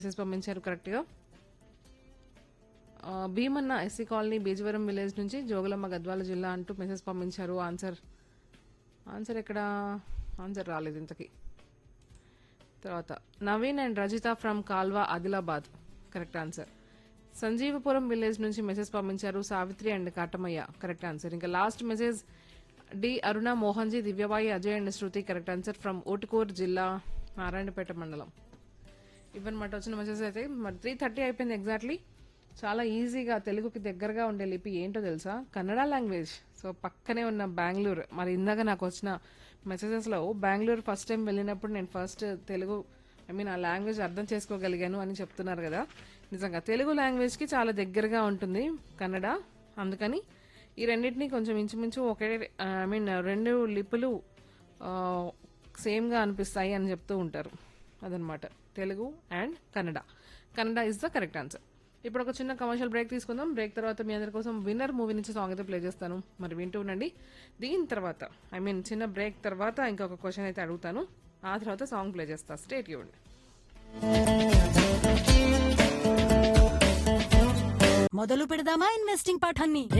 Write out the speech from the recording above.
message పంపించారు కరెక్ట్గా ఆ, Bheemanna SC colony Bijavaram village నుంచి జోగులమ్మ గద్వాల జిల్లా అంటూ మెసేజ్ పంపించారు ఆన్సర్ ఆన్సర్ ఎక్కడ ఆన్సర్ రాలేదు ఇంతకీ తర్వాత Naveen and Rajitha from Kalva Adilabad correct answer Sanjeevapuram village నుంచి మెసేజ్ పంపించారు Savitri and Katamayya correct answer ఇంకా last message D Aruna Mohanji Divyabai Ajay and Shruti correct answer from Otukuru జిల్లా నారాయణపేట మండలం ఇవన్నమాట వచ్చిన మెసేజ్ అయితే మరి త్రీ థర్టీ అయిపోయింది ఎగ్జాక్ట్లీ చాలా ఈజీగా తెలుగుకి దగ్గరగా ఉండే లిపి ఏంటో తెలుసా కన్నడ లాంగ్వేజ్ సో పక్కనే ఉన్న బెంగళూరు మరి ఇందాక నాకు వచ్చిన మెసేజెస్లో బెంగళూరు ఫస్ట్ టైం వెళ్ళినప్పుడు నేను first Telugu I mean uh language అర్థం చేసుకోగలిగాను అని చెప్తున్నారు కదా నిజంగా తెలుగు లాంగ్వేజ్కి చాలా దగ్గరగా ఉంటుంది కన్నడ అందుకని ఈ రెండింటిని కొంచెం ఇంచుమించు ఒకే ఐ మీన్ రెండు లిపులు సేమ్గా అనిపిస్తాయి అని చెప్తూ ఉంటారు అదనమాట Telugu and Kannada Kannada is the correct answer ఇప్పుడు ఒక చిన్న కమర్షియల్ బ్రేక్ తీసుకుందాం బ్రేక్ తర్వాత మీ అందరి కోసం విన్నర్ మూవీ నుంచి సాంగ్ అయితే ప్లే చేస్తాను మరి వింటూ ఉండండి దీని తర్వాత ఐ మీన్ చిన్న బ్రేక్ తర్వాత ఇంకొక క్వశ్చన్ అయితే అడుగుతాను ఆ తర్వాత సాంగ్ ప్లే చేస్తా స్టేట్ ఇవ్వండి మొదలు పెడదామా ఇన్వెస్టింగ్ పాఠాన్ని